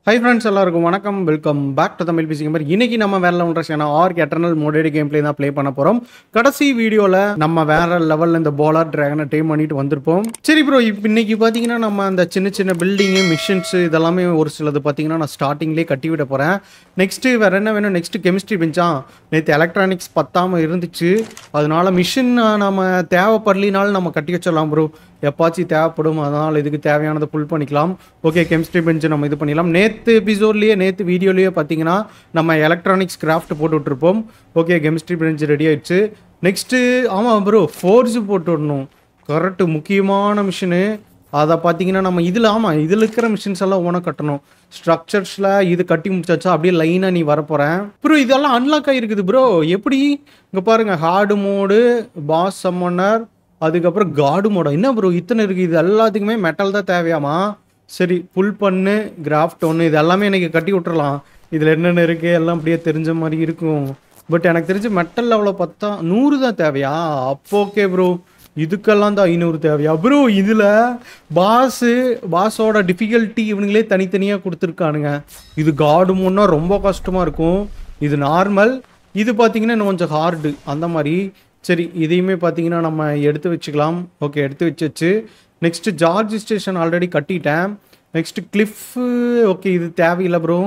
High friends எல்லாருக்கும் வணக்கம் welcome back to Tamil PC gamer இன்னைக்கு நம்ம வேற லெவல் ஆர்க் எட்டர்னல் மோடேடி கேம் பிளே தான் ப்ளே பண்ண போறோம் கடைசி வீடியோல நம்ம வேற லெவல்ல இந்த போலார் டிராகனை டைம் பண்ணிட்டு வந்திருப்போம் சரி ப்ரோ இப்போ இன்னைக்கு பார்த்தீங்கன்னா நம்ம அந்த சின்ன சின்ன பில்டிங்கு மிஷின்ஸ் இதெல்லாமே ஒரு சிலது பார்த்தீங்கன்னா நான் ஸ்டார்டிங்லேயே கட்டி விட போறேன் நெக்ஸ்ட் வேற என்ன வேணும் நெக்ஸ்ட் கெமிஸ்ட்ரி பெஞ்சா நேற்று எலக்ட்ரானிக்ஸ் பத்தாம இருந்துச்சு அதனால மிஷின் நம்ம தேவைப்படலினாலும் நம்ம கட்டி வச்சிடலாம் ப்ரோ எப்பாச்சும் தேவைப்படும் அதனால் இதுக்கு தேவையானதை புல் பண்ணிக்கலாம் ஓகே கெமிஸ்ட்ரி பெஞ்சு நம்ம இது பண்ணிடலாம் நேற்று எபிசோட்லேயே நேற்று வீடியோலேயே பார்த்தீங்கன்னா நம்ம எலக்ட்ரானிக்ஸ் கிராஃப்ட் போட்டு விட்ருப்போம் ஓகே கெமிஸ்ட்ரி பெஞ்ச் ரெடி ஆயிடுச்சு நெக்ஸ்ட்டு ஆமாம் ப்ரோ ஃபோர்ஸு போட்டு விடணும் கரெக்டு முக்கியமான மிஷினு அதை பார்த்தீங்கன்னா நம்ம இதில் ஆமாம் இதில் இருக்கிற மிஷின்ஸ் எல்லாம் ஓன கட்டணும் ஸ்ட்ரக்சர்ஸில் இது கட்டி முடிச்சாச்சா அப்படியே லைனாக நீ வரப்போகிறேன் ப்ரோ இதெல்லாம் அன்லாக் ஆகிருக்குது ப்ரோ எப்படி இங்கே பாருங்கள் ஹார்டு மோடு பாஸ் சம்மனர் அதுக்கப்புறம் காடு மோடம் என்ன ப்ரோ இத்தனை இருக்குது இது எல்லாத்துக்குமே மெட்டல் தான் தேவையாமா சரி புல் பண்ணு கிராஃப்ட் ஒன்று இது எல்லாமே எனக்கு கட்டி விட்டுறலாம் இதில் என்னென்ன இருக்குது எல்லாம் அப்படியே தெரிஞ்ச மாதிரி இருக்கும் பட் எனக்கு தெரிஞ்சு மெட்டல் லெவலில் பார்த்தா நூறு தான் தேவையா அப்போ ஓகே ப்ரோ இதுக்கெல்லாம் தான் ஐநூறு தேவையா ப்ரோ இதில் பாஸு பாஸோட டிஃபிகல்ட்டி இவனுங்களே தனித்தனியாக கொடுத்துருக்கானுங்க இது காடு முன்னா ரொம்ப கஷ்டமாக இருக்கும் இது நார்மல் இது பார்த்தீங்கன்னா இன்னும் கொஞ்சம் ஹார்டு அந்த மாதிரி சரி இதையுமே பார்த்தீங்கன்னா நம்ம எடுத்து வச்சுக்கலாம் ஓகே எடுத்து வச்சாச்சு நெக்ஸ்ட்டு ஜார்ஜ் ஸ்டேஷன் ஆல்ரெடி கட்டிட்டேன் நெக்ஸ்ட்டு கிளிஃப்பு ஓகே இது தேவையில்லை ப்ரோ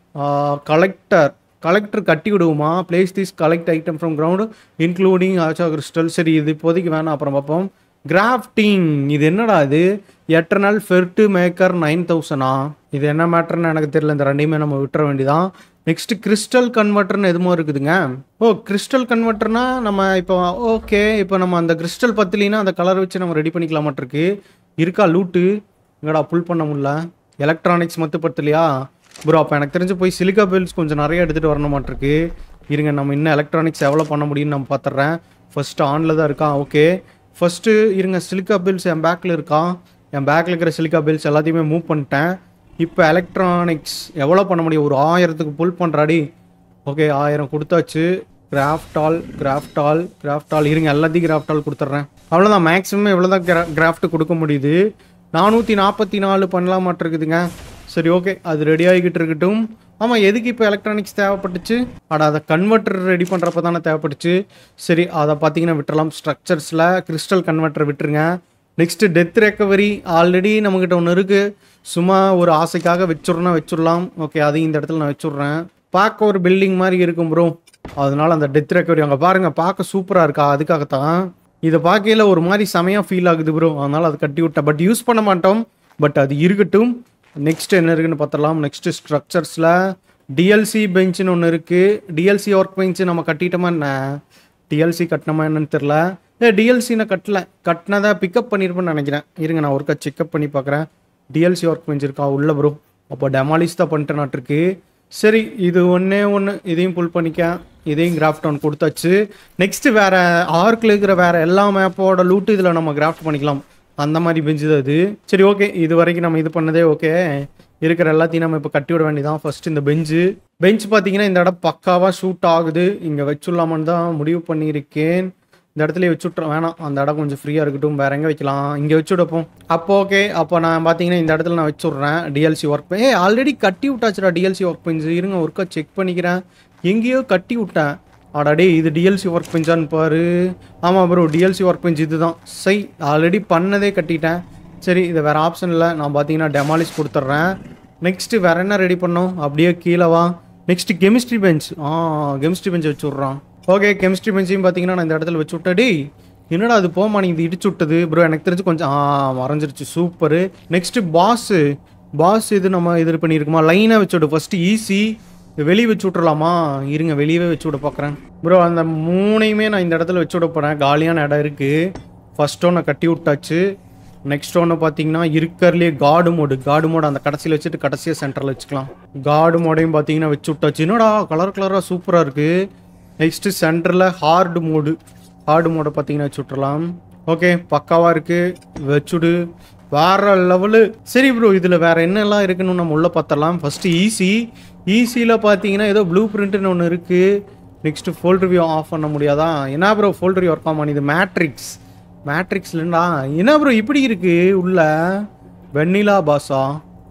கலெக்டர் கலெக்டர் கட்டி விடுவோமா place this collect item from ground including ஆச்சா கிறிஸ்டல் சரி இது இப்போதைக்கு வேணாம் அப்புறம் பார்ப்போம் கிராஃப்டிங் இது என்னடா இது எட்டர்னல் ஃபெர்ட்டு மேக்கர் நைன் தௌசண்டா இது என்ன மேட்டர்னு எனக்கு தெரியல இந்த ரெண்டையுமே நம்ம விட்டுற வேண்டியதான் நெக்ஸ்ட் கிறிஸ்டல் கன்வெர்ட்டர்னு எதுவும் இருக்குதுங்க ஓ கிறிஸ்டல் கன்வெர்ட்டர்னா நம்ம இப்போ ஓகே இப்போ நம்ம அந்த கிறிஸ்டல் பத்திலினா அந்த கலர் வச்சு நம்ம ரெடி பண்ணிக்கலாமாட்டிருக்கு இருக்கா லூட்டு எங்கடா புல் பண்ண முடியல எலக்ட்ரானிக்ஸ் மத்து பத்தலையா ப்ரோ அப்போ எனக்கு தெரிஞ்சு போய் சிலிக்கா பில்ஸ் கொஞ்சம் நிறைய எடுத்துகிட்டு வரணுமாட்டிருக்கு இருங்க நம்ம இன்னும் எலக்ட்ரானிக்ஸ் எவ்வளோ பண்ண முடியும்னு நம்ம பார்த்துட்றேன் ஃபஸ்ட்டு ஆனில் தான் இருக்கான் ஓகே ஃபஸ்ட்டு இருங்க சிலிக்கா பில்ஸ் என் பேக்கில் இருக்கான் என் பேக்கில் இருக்கிற சிலிக்கா பில்ஸ் எல்லாத்தையுமே மூவ் பண்ணிட்டேன் இப்போ எலக்ட்ரானிக்ஸ் எவ்வளோ பண்ண முடியும் ஒரு ஆயிரத்துக்கு புல் பண்ணுறாடி ஓகே ஆயிரம் கொடுத்தாச்சு craft all craft all craft all இருங்க எல்லாத்தையும் கிராஃப்ட் ஆல் கொடுத்துட்றேன் அவ்வளோதான் மேக்ஸிமம் எவ்வளோ தான் கிரா கிராஃப்ட் கொடுக்க முடியுது நானூற்றி நாற்பத்தி நாலு பண்ணலாமாட்டிருக்குதுங்க சரி ஓகே அது ரெடி ஆகிக்கிட்டு இருக்கட்டும் ஆமாம் எதுக்கு இப்போ எலக்ட்ரானிக்ஸ் தேவைப்பட்டுச்சு அட அதை கன்வெர்ட்டர் ரெடி பண்ணுறப்ப தானே தேவைப்பட்டுச்சு சரி அதை பார்த்தீங்கன்னா விட்டுறலாம் ஸ்ட்ரக்சர்ஸில் கிறிஸ்டல் கன்வெர்ட்டர் விட்டுருங்க நெக்ஸ்ட்டு டெத் ரெக்கவரி ஆல்ரெடி நம்மக்கிட்ட ஒன்று இருக்குது சும்மா ஒரு ஆசைக்காக வச்சுட்றோன்னா வச்சுடலாம் ஓகே அதையும் இந்த இடத்துல நான் வச்சுட்றேன் பார்க்க ஒரு பில்டிங் மாதிரி இருக்கும் ப்ரோ அதனால அந்த டெத் ரெக்கவரி அங்கே பாருங்கள் பார்க்க சூப்பராக இருக்கா அதுக்காகத்தான் இதை பார்க்கையில் ஒரு மாதிரி செமையாக ஃபீல் ஆகுது ப்ரோ அதனால் அதை கட்டி விட்டேன் பட் யூஸ் பண்ண மாட்டோம் பட் அது இருக்கட்டும் நெக்ஸ்ட் என்ன இருக்குன்னு பார்த்துடலாம் நெக்ஸ்ட் ஸ்ட்ரக்சர்ஸில் டிஎல்சி பெஞ்சுன்னு ஒன்று இருக்குது டிஎல்சி ஒர்க் பெஞ்சு நம்ம கட்டிட்டோமா என்ன டிஎல்சி கட்டினோமா என்னன்னு தெரில ஏ டிஎல்சி நான் கட்டல கட்டினதை பிக்கப் பண்ணியிருப்பேன்னு நினைக்கிறேன் இருங்க நான் ஒருக்கா செக்அப் பண்ணி பார்க்குறேன் டிஎல்சி ஒர்க் பெஞ்ச் இருக்கா உள்ள ப்ரோ அப்போ டெமாலிஸ் தான் பண்ணிட்டு நாட்டிருக்கு சரி இது ஒன்றே ஒன்று இதையும் புல் பண்ணிக்க இதையும் கிராஃப்ட் ஒன்று கொடுத்தாச்சு நெக்ஸ்ட் வேற ஆர்க்கில் இருக்கிற வேற எல்லா மேப்போட லூட்டு இதில் நம்ம கிராஃப்ட் பண்ணிக்கலாம் அந்த மாதிரி பெஞ்சு தான் அது சரி ஓகே இது வரைக்கும் நம்ம இது பண்ணதே ஓகே இருக்கிற எல்லாத்தையும் நம்ம இப்போ கட்டி விட வேண்டியதான் ஃபர்ஸ்ட் இந்த பெஞ்சு பெஞ்ச் பார்த்தீங்கன்னா இந்த இடம் பக்காவாக ஷூட் ஆகுது இங்கே வச்சுடலாமான்னு தான் முடிவு பண்ணியிருக்கேன் இந்த இடத்துல வச்சு விட்றோம் வேணாம் அந்த இடம் கொஞ்சம் ஃப்ரீயாக இருக்கட்டும் வேற எங்கே வைக்கலாம் இங்கே வச்சு விடப்போம் அப்போ ஓகே அப்போ நான் பார்த்தீங்கன்னா இந்த இடத்துல நான் வச்சு விட்றேன் டிஎல்சி ஒர்க் ஏ ஆல்ரெடி கட்டி விட்டாச்சுடா டிஎல்சி ஒர்க் பெஞ்சு இருங்க ஒர்க்கா செக் பண்ணிக்கிறேன் எங்கேயோ கட்டி விட்டேன் ஆடாடே இது டிஎல்சி ஒர்க் பெஞ்சான்னு பாரு ஆமாம் ப்ரோ டிஎல்சி ஒர்க் பெஞ்ச் இதுதான் சை ஆல்ரெடி பண்ணதே கட்டிட்டேன் சரி இது வேறு ஆப்ஷன் இல்லை நான் பார்த்தீங்கன்னா டெமாலிஷ் கொடுத்துட்றேன் நெக்ஸ்ட்டு வேறு என்ன ரெடி பண்ணோம் அப்படியே கீழே வா நெக்ஸ்ட்டு கெமிஸ்ட்ரி பெஞ்ச் ஆ கெமிஸ்ட்ரி பெஞ்ச் வச்சு விட்றான் ஓகே கெமிஸ்ட்ரி பெஞ்சையும் பார்த்தீங்கன்னா நான் இந்த இடத்துல வச்சு விட்டடி என்னடா அது போமா நீ இது இடிச்சு விட்டது ப்ரோ எனக்கு தெரிஞ்சு கொஞ்சம் ஆ மறைஞ்சிருச்சு சூப்பரு நெக்ஸ்ட்டு பாஸு பாஸ் இது நம்ம இது பண்ணியிருக்குமா லைனாக வச்சு விடு ஃபஸ்ட்டு ஈஸி வெளியே வச்சு விட்றலாமா இருங்க வெளியவே வச்சு விட பார்க்குறேன் ப்ரோ அந்த மூணையுமே நான் இந்த இடத்துல வச்சு விட போகிறேன் காலியான இடம் இருக்குது ஃபர்ஸ்ட் ஒன்று கட்டி விட்டாச்சு நெக்ஸ்ட் ஒன்று பார்த்தீங்கன்னா இருக்கிறதுலே காடு மோடு காடு மோடு அந்த கடைசியில் வச்சுட்டு கடைசியாக சென்டரில் வச்சுக்கலாம் காடு மோடையும் பார்த்தீங்கன்னா வச்சு விட்டாச்சு என்னடா கலர் கலராக சூப்பராக இருக்குது நெக்ஸ்ட்டு சென்டரில் ஹார்டு மோடு ஹார்டு மோடை பார்த்தீங்கன்னா வச்சு விட்றலாம் ஓகே பக்காவாக இருக்குது வச்சுடு வேற லெவலு சரி ப்ரோ இதில் வேற என்னெல்லாம் இருக்குன்னு நம்ம உள்ள பார்த்தரலாம் ஃபஸ்ட்டு ஈஸி ஈஸியில் பார்த்தீங்கன்னா ஏதோ ப்ளூ பிரிண்ட்னு ஒன்று இருக்குது நெக்ஸ்ட்டு ஃபோல்ட் ரிவ்யூ ஆஃப் பண்ண முடியாதா என்ன ப்ரோ ஃபோல்ட் ரிவ்யூ ஒர்க் ஆகும் இது மேட்ரிக்ஸ் மேட்ரிக்ஸ்லண்டா என்ன ப்ரோ இப்படி இருக்கு உள்ள வெண்ணிலா பாஸா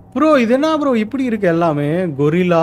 ப்ரோ இது என்ன ப்ரோ இப்படி இருக்கு எல்லாமே கொரிலா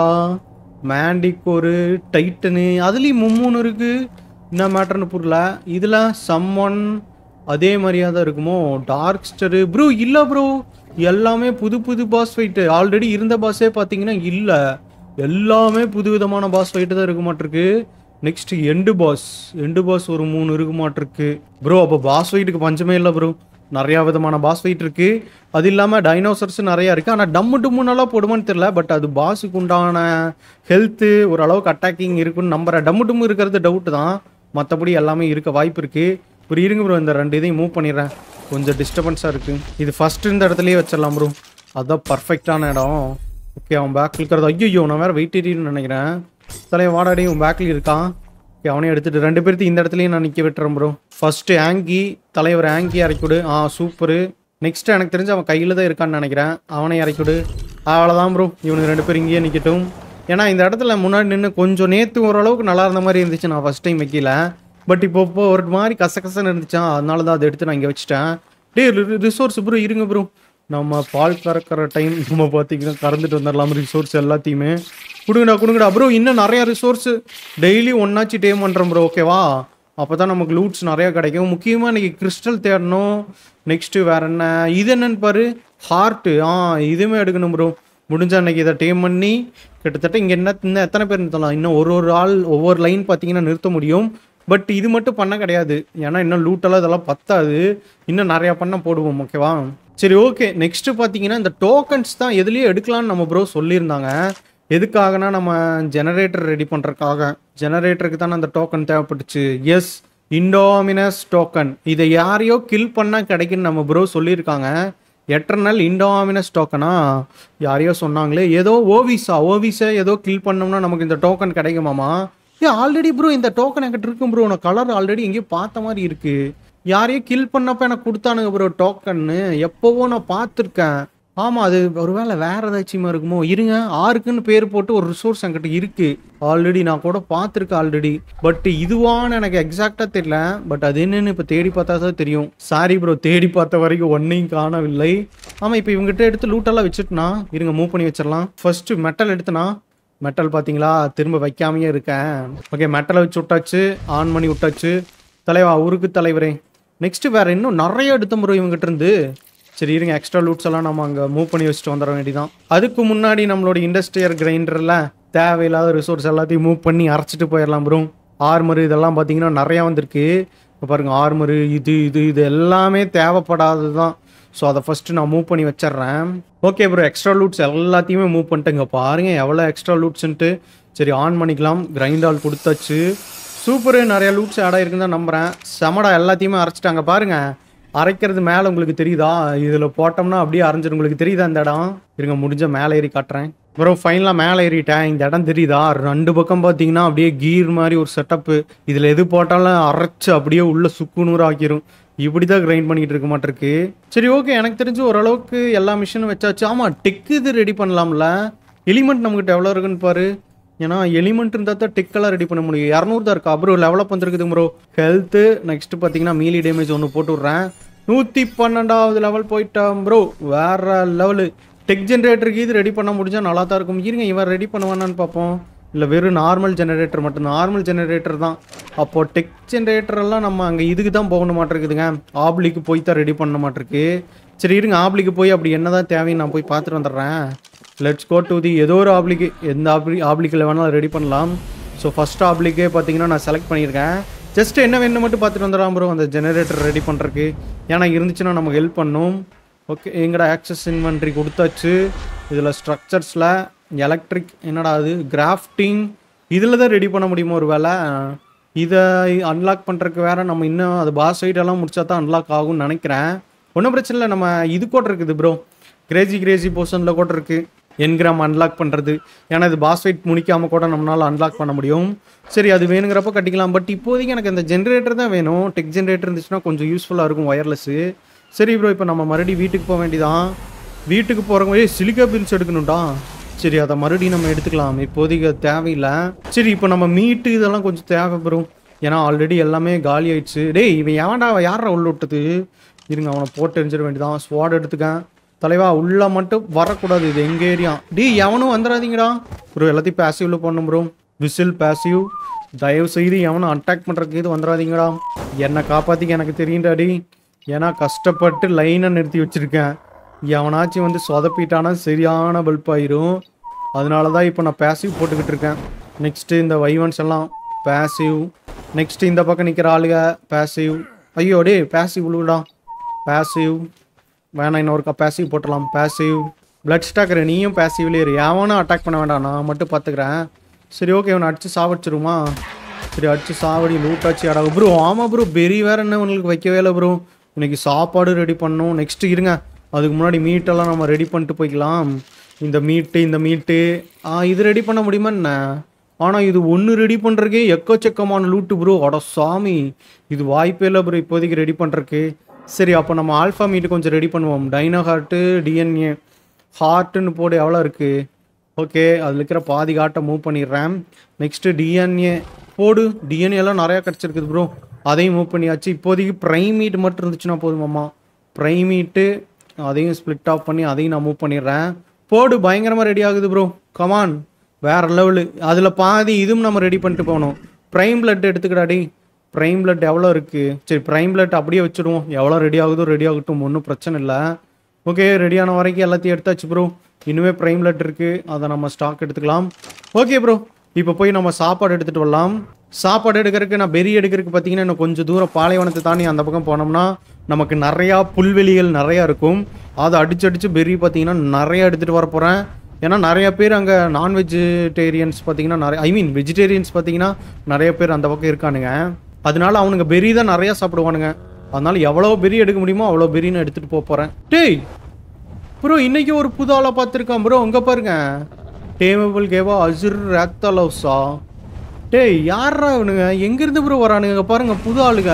மேண்டிகோரு டைட்டனு அதுலேயும் மும்மூணு இருக்கு என்ன மேட்டர்னு புரியல இதில் சம்மன் அதே மாதிரியா தான் இருக்குமோ டார்க்ஸ்டரு ப்ரோ இல்லை ப்ரோ எல்லாமே புது புது பாஸ் ஃபைட்டு ஆல்ரெடி இருந்த பாஸே பார்த்தீங்கன்னா இல்லை எல்லாமே புது விதமான பாஸ் ஃபைட்டு தான் இருக்க மாட்டிருக்கு next end boss end boss ஒரு மூணு இருக்க மாட்டிருக்கு ப்ரோ அப்போ பாஸ் ஃபைட்டுக்கு பஞ்சமே இல்லை ப்ரோ நிறையா விதமான பாஸ் ஃபைட் இருக்கு அது இல்லாமல் டைனோசர்ஸ் நிறையா இருக்கு ஆனால் டம்மு டும்முன்னெல்லாம் போடுமான்னு தெரியல பட் அது பாஸுக்கு உண்டான ஹெல்த்து ஓரளவுக்கு அட்டாக்கிங் இருக்குன்னு நம்புறேன் டம்மு டும்மு இருக்கிறது டவுட் தான் மற்றபடி எல்லாமே இருக்க வாய்ப்பு இருக்கு ஒரு இருங்க ப்ரோ இந்த ரெண்டு இதையும் மூவ் பண்ணிடுறேன் கொஞ்சம் டிஸ்டர்பன்ஸாக இருக்கு இது ஃபர்ஸ்ட் இந்த இடத்துலயே வச்சிடலாம் ப்ரோ அதுதான் பர்ஃபெக்டான இடம் ஓகே அவன் பேக்கில் இருக்கிறது ஐயோ நான் வேற வெயிட் ஏறின்னு நினைக்கிறேன் தலையை வாடாடி உன் பேக்கில் இருக்கான் ஓகே அவனையும் எடுத்துட்டு ரெண்டு பேர்த்தையும் இந்த இடத்துலயும் நான் நிற்க விட்டுறேன் ப்ரோ ஃபர்ஸ்ட் ஆங்கி தலைவர் ஆங்கி இறக்கிவிடு ஆ சூப்பரு நெக்ஸ்ட் எனக்கு தெரிஞ்சு அவன் கையில் தான் இருக்கான்னு நினைக்கிறேன் அவனை இறக்கிவிடு அவ்வளோதான் ப்ரோ இவனுக்கு ரெண்டு பேரும் இங்கேயே நிற்கட்டும் ஏன்னா இந்த இடத்துல முன்னாடி நின்று கொஞ்சம் நேற்று ஓரளவுக்கு நல்லா இருந்த மாதிரி இருந்துச்சு நான் ஃபர்ஸ்ட் டைம் வைக்கல பட் இப்போ இப்போ ஒரு மாதிரி கசகசன்னு இருந்துச்சா அதனால தான் அதை எடுத்து நான் இங்கே வச்சுட்டேன் டே ரிசோர்ஸ் ப்ரோ இருங்க ப்ரோ நம்ம பால் கறக்கிற டைம் நம்ம பார்த்தீங்கன்னா கறந்துட்டு வந்துடலாம் ரிசோர்ஸ் எல்லாத்தையுமே கொடுங்கடா கொடுங்கடா ப்ரோ இன்னும் நிறைய ரிசோர்ஸ் டெய்லி ஒன்னாச்சு டே பண்ணுறோம் ப்ரோ ஓகேவா அப்போ தான் நமக்கு லூட்ஸ் நிறையா கிடைக்கும் முக்கியமாக இன்னைக்கு கிறிஸ்டல் தேடணும் நெக்ஸ்ட்டு வேற என்ன இது என்னன்னு பாரு ஹார்ட்டு ஆ இதுவுமே எடுக்கணும் ப்ரோ முடிஞ்சா அன்னைக்கு இதை டேம் பண்ணி கிட்டத்தட்ட இங்கே என்ன இன்னும் எத்தனை பேர் நிறுத்தலாம் இன்னும் ஒரு ஒரு ஆள் ஒவ்வொரு லைன் பார்த்தீங்கன்னா நிறுத்த முடியும் பட் இது மட்டும் பண்ண கிடையாது ஏன்னா இன்னும் லூட்டெல்லாம் இதெல்லாம் பத்தாது இன்னும் நிறையா பண்ண போடுவோம் ஓகேவா சரி ஓகே நெக்ஸ்ட் பார்த்தீங்கன்னா இந்த டோக்கன்ஸ் தான் எதுலேயே எடுக்கலாம்னு நம்ம ப்ரோ சொல்லியிருந்தாங்க எதுக்காகனா நம்ம ஜெனரேட்டர் ரெடி பண்ணுறதுக்காக ஜெனரேட்டருக்கு தானே அந்த டோக்கன் தேவைப்பட்டுச்சு எஸ் இண்டோமினஸ் டோக்கன் இதை யாரையோ கில் பண்ணால் கிடைக்குன்னு நம்ம ப்ரோ சொல்லியிருக்காங்க எட்டர்னல் இண்டோமினஸ் டோக்கனா யாரையோ சொன்னாங்களே ஏதோ ஓவிஸா ஓவிஸை ஏதோ கில் பண்ணோம்னா நமக்கு இந்த டோக்கன் கிடைக்குமாமா ஏ ஆல்ரெடி ப்ரோ இந்த டோக்கன் என்கிட்ட இருக்கும் ப்ரோ நான் கலர் ஆல்ரெடி எங்கேயோ பார்த்த மாதிரி இருக்கு யாரையும் கில் பண்ணப்ப எனக்கு கொடுத்தானுங்க ப்ரோ டோக்கன்னு எப்போவோ நான் பார்த்துருக்கேன் ஆமாம் அது ஒருவேளை வேற ஏதாச்சும் இருக்குமோ இருங்க ஆறுக்குன்னு பேர் போட்டு ஒரு ரிசோர்ஸ் என்கிட்ட இருக்கு ஆல்ரெடி நான் கூட பார்த்துருக்கேன் ஆல்ரெடி பட் இதுவான்னு எனக்கு எக்ஸாக்டாக தெரியல பட் அது என்னன்னு இப்போ தேடி பார்த்தா தான் தெரியும் சாரி ப்ரோ தேடி பார்த்த வரைக்கும் ஒன்றையும் காணவில்லை ஆமாம் இப்போ இவங்ககிட்ட எடுத்து லூட்டெல்லாம் வச்சுட்டுனா இருங்க மூவ் பண்ணி வச்சிடலாம் ஃபர்ஸ்ட் மெட்டல் எடுத்துனா மெட்டல் பார்த்தீங்களா திரும்ப வைக்காமையே இருக்கேன் ஓகே மெட்டலை வச்சு விட்டாச்சு ஆன் பண்ணி விட்டாச்சு தலைவா ஊருக்கு தலைவரே நெக்ஸ்ட் வேற இன்னும் நிறைய எடுத்த முறை இவங்ககிட்ட இருந்து சரி இருங்க எக்ஸ்ட்ரா லூட்ஸ் எல்லாம் நம்ம அங்கே மூவ் பண்ணி வச்சுட்டு வந்துட வேண்டியதான் அதுக்கு முன்னாடி நம்மளோட இண்டஸ்ட்ரியல் கிரைண்டரில் தேவையில்லாத ரிசோர்ஸ் எல்லாத்தையும் மூவ் பண்ணி அரைச்சிட்டு போயிடலாம் ப்ரோ ஆர்மரு இதெல்லாம் பார்த்தீங்கன்னா நிறையா வந்திருக்கு இப்போ பாருங்க ஆர்மரு இது இது இது எல்லாமே தேவைப்படாதது தான் ஸோ அதை ஃபஸ்ட்டு நான் மூவ் பண்ணி வச்சிடுறேன் ஓகே ப்ரோ எக்ஸ்ட்ரா லூட்ஸ் எல்லாத்தையுமே மூவ் பண்ணிட்டேங்க பாருங்க எவ்வளோ எக்ஸ்ட்ரா லூட்ஸ்ன்ட்டு சரி ஆன் பண்ணிக்கலாம் கிரைண்ட் ஆல் கொடுத்தாச்சு சூப்பரு நிறைய லூட்ஸ் ஆட் ஆயிருக்குன்னு தான் நம்புகிறேன் செமடா எல்லாத்தையுமே அரைச்சிட்டாங்க பாருங்க அரைக்கிறது மேலே உங்களுக்கு தெரியுதா இதில் போட்டோம்னா அப்படியே அரைஞ்சிடும் உங்களுக்கு தெரியுதா இந்த இடம் இருங்க முடிஞ்ச மேலே ஏறி காட்டுறேன் அப்புறம் ஃபைனலாக மேலே ஏறிட்டேன் இந்த இடம் தெரியுதா ரெண்டு பக்கம் பார்த்தீங்கன்னா அப்படியே கீர் மாதிரி ஒரு செட்டப்பு இதில் எது போட்டாலும் அரைச்சு அப்படியே உள்ள சுக்குநூறு ஆக்கிரும் இப்படி தான் கிரைண்ட் பண்ணிட்டு இருக்க மாட்டிருக்கு சரி ஓகே எனக்கு தெரிஞ்சு ஓரளவுக்கு எல்லா மிஷினும் வச்சாச்சு ஆமாம் டெக் இது ரெடி பண்ணலாம்ல எலிமெண்ட் நம்மகிட்ட எவ்வளோ இருக்குன்னு பாரு ஏன்னா எலிமெண்ட் இருந்தால் தான் டெக்கெல்லாம் ரெடி பண்ண முடியும் இரநூறு தான் இருக்கா அப்புறம் லெவலப் வந்துருக்குது ப்ரோ ஹெல்த்து நெக்ஸ்ட் பார்த்தீங்கன்னா மீலி டேமேஜ் ஒன்று போட்டு விட்றேன் நூற்றி பன்னெண்டாவது லெவல் போயிட்டான் ப்ரோ வேற லெவலு டெக் ஜென்ரேட்டருக்கு இது ரெடி பண்ண முடிஞ்சா நல்லா தான் இருக்கும் இருங்க இவன் ரெடி பண்ணுவானான்னு பார்ப்போம் இல்லை வெறும் நார்மல் ஜெனரேட்டர் மட்டும் நார்மல் ஜெனரேட்டர் தான் அப்போது டெக் ஜென்ரேட்டர் எல்லாம் நம்ம அங்கே இதுக்கு தான் போகணும் மாட்டிருக்குதுங்க ஆப்ளிக்கு போய் தான் ரெடி பண்ண மாட்டிருக்கு சரி இருங்க ஆப்ளிக்கு போய் அப்படி என்ன தான் தேவைன்னு நான் போய் பார்த்துட்டு வந்துடுறேன் லெட்ஸ் கோ டு தி ஏதோ ஒரு ஆப்ளிக்கு எந்த ஆப்ளி ஆப்ளிக்கில் வேணாலும் ரெடி பண்ணலாம் ஸோ ஃபஸ்ட் ஆப்ளிக்கே பார்த்தீங்கன்னா நான் செலக்ட் பண்ணியிருக்கேன் ஜஸ்ட் என்ன வேணும் மட்டும் பார்த்துட்டு வந்துடலாம் ப்ரோ அந்த ஜெனரேட்டர் ரெடி பண்ணுறக்கு ஏன்னா இருந்துச்சுன்னா நமக்கு ஹெல்ப் பண்ணும் ஓகே எங்கடா ஆக்சஸ் இன்வென்ட்ரி கொடுத்தாச்சு இதில் ஸ்ட்ரக்சர்ஸில் எலக்ட்ரிக் என்னடா அது கிராஃப்டிங் இதில் தான் ரெடி பண்ண முடியுமா ஒரு வேலை இதை அன்லாக் பண்ணுறதுக்கு வேற நம்ம இன்னும் அது பாஸ் எல்லாம் முடிச்சா தான் அன்லாக் ஆகும்னு நினைக்கிறேன் ஒன்றும் பிரச்சனை இல்லை நம்ம இது கூட இருக்குது ப்ரோ கிரேசி கிரேசி போர்ஷனில் கூட இருக்குது என்கிராம் அன்லாக் பண்ணுறது ஏன்னா இது பாஸ் ஃபைட் முடிக்காமல் கூட நம்மளால் அன்லாக் பண்ண முடியும் சரி அது வேணுங்கிறப்ப கட்டிக்கலாம் பட் இப்போதைக்கு எனக்கு அந்த ஜென்ரேட்டர் தான் வேணும் டெக் ஜென்ரேட்டர் இருந்துச்சுன்னா கொஞ்சம் யூஸ்ஃபுல்லாக இருக்கும் ஒயர்லெஸ்ஸு சரி ப்ரோ இப்போ நம்ம மறுபடியும் வீட்டுக்கு போக வேண்டியதான் வீட்டுக்கு போகிறவங்க ஏய் சிலிக்கா பில்ஸ் எடுக்கணும்டா சரி அதை மறுபடியும் நம்ம எடுத்துக்கலாம் இப்போதைக்கு அது தேவையில்லை சரி இப்போ நம்ம மீட்டு இதெல்லாம் கொஞ்சம் தேவை ப்ரோ ஏன்னா ஆல்ரெடி எல்லாமே காலி ஆயிடுச்சு டேய் இவன் எவன்டா யாரா உள்ள விட்டது இருங்க அவனை போட்டு எரிஞ்சிட வேண்டியதான் ஸ்வாட் எடுத்துக்கேன் தலைவா உள்ள மட்டும் வரக்கூடாது இது எங்க ஏரியா டேய் எவனும் வந்துடாதீங்கடா ப்ரோ எல்லாத்தையும் பேசிவ்ல பண்ணும் ப்ரோ விசில் பேசிவ் தயவு செய்து எவனும் அட்டாக் பண்றதுக்கு இது வந்துடாதீங்கடா என்னை காப்பாத்திக்க எனக்கு தெரியும்டாடி ஏன்னா கஷ்டப்பட்டு லைனை நிறுத்தி வச்சிருக்கேன் எவனாச்சும் வந்து சொதப்பிட்டானா சரியான பல்ப் ஆயிரும் அதனால தான் இப்போ நான் பேசிவ் போட்டுக்கிட்டு இருக்கேன் நெக்ஸ்ட்டு இந்த வைவன்ஸ் எல்லாம் பேசிவ் நெக்ஸ்ட் இந்த பக்கம் நிற்கிற ஆளுங்க பேசிவ் ஐயோ டே பேசிவ் விழுடா பேசிவ் வேணாம் இன்னொருக்கா பேசிவ் போட்டலாம் பேசிவ் பிளட் ஸ்டாக்கர் நீயும் பேசிவ்லேயே இரு எவனும் அட்டாக் பண்ண வேண்டாம் நான் மட்டும் பார்த்துக்கிறேன் சரி ஓகே இவனை அடிச்சு சாவடிச்சிருமா சரி அடிச்சு சாவடி லூட்டாச்சு அடா ப்ரோ ஆமாம் ப்ரோ பெரி வேற என்ன உங்களுக்கு வைக்கவே இல்லை ப்ரோ இன்னைக்கு சாப்பாடு ரெடி பண்ணணும் நெக்ஸ்ட் இருங்க அதுக்கு முன்னாடி மீட்டெல்லாம் நம்ம ரெடி பண்ணிட்டு போய்க்கலாம் இந்த மீட்டு இந்த மீட்டு ஆ இது ரெடி பண்ண முடியுமா என்ன ஆனால் இது ஒன்று ரெடி பண்ணுறக்கே எக்கச்சக்கமான லூட்டு ப்ரோ அட சாமி இது வாய்ப்பே இல்லை ப்ரோ இப்போதைக்கு ரெடி பண்ணுறக்கு சரி அப்போ நம்ம ஆல்ஃபா மீட்டு கொஞ்சம் ரெடி பண்ணுவோம் டைனோ ஹார்ட்டு டிஎன்ஏ ஹார்ட்டுன்னு போடு எவ்வளோ இருக்குது ஓகே அதில் இருக்கிற பாதி காட்டை மூவ் பண்ணிடுறேன் நெக்ஸ்ட்டு டிஎன்ஏ போடு டிஎன்ஏ எல்லாம் நிறையா கிடச்சிருக்குது ப்ரோ அதையும் மூவ் பண்ணியாச்சு இப்போதைக்கு ப்ரைமீட் மட்டும் இருந்துச்சுன்னா போதுமாம்மா ப்ரைமீட்டு அதையும் ஸ்ப்ளிட் ஆஃப் பண்ணி அதையும் நான் மூவ் பண்ணிடுறேன் போடு பயங்கரமாக ரெடி ஆகுது ப்ரோ கமான் வேற லெவலு அதில் பாதி இதுவும் நம்ம ரெடி பண்ணிட்டு போகணும் ப்ரைம் பிளட் எடுத்துக்கடாடி ப்ரைம் பிளட் எவ்வளோ இருக்குது சரி ப்ரைம் பிளட் அப்படியே வச்சுடுவோம் எவ்வளோ ரெடி ஆகுதோ ரெடி ஆகட்டும் ஒன்றும் பிரச்சனை இல்லை ஓகே ரெடியான வரைக்கும் எல்லாத்தையும் எடுத்தாச்சு ப்ரோ இன்னுமே ப்ரைம் பிளட் இருக்குது அதை நம்ம ஸ்டாக் எடுத்துக்கலாம் ஓகே ப்ரோ இப்போ போய் நம்ம சாப்பாடு எடுத்துகிட்டு வரலாம் சாப்பாடு எடுக்கிறதுக்கு நான் பெரி எடுக்கிறதுக்கு பார்த்தீங்கன்னா இன்னும் கொஞ்சம் தூரம் பாலைவனத்தை தாண்டி அந்த பக்கம் போனோம்னா நமக்கு நிறையா புல்வெளிகள் நிறையா இருக்கும் அதை அடிச்சு அடிச்சு பெரி பார்த்தீங்கன்னா நிறையா எடுத்துகிட்டு வர போகிறேன் ஏன்னா நிறைய பேர் அங்கே நான் வெஜிடேரியன்ஸ் பார்த்தீங்கன்னா நிறைய ஐ மீன் வெஜிடேரியன்ஸ் பார்த்தீங்கன்னா நிறைய பேர் அந்த பக்கம் இருக்கானுங்க அதனால அவனுங்க பெரி தான் நிறையா சாப்பிடுவானுங்க அதனால எவ்வளோ பெரி எடுக்க முடியுமோ அவ்வளோ பெரின்னு எடுத்துகிட்டு போக போகிறேன் டேய் ப்ரோ இன்னைக்கு ஒரு புது ஆளை பார்த்துருக்கான் ப்ரோ அங்கே பாருங்க டேமபிள் கேவா அசுர் ரேத்தலவுஸா டேய் யாரா அவனுங்க எங்கேருந்து ப்ரோ வரானுங்க இங்க பாருங்க புது ஆளுங்க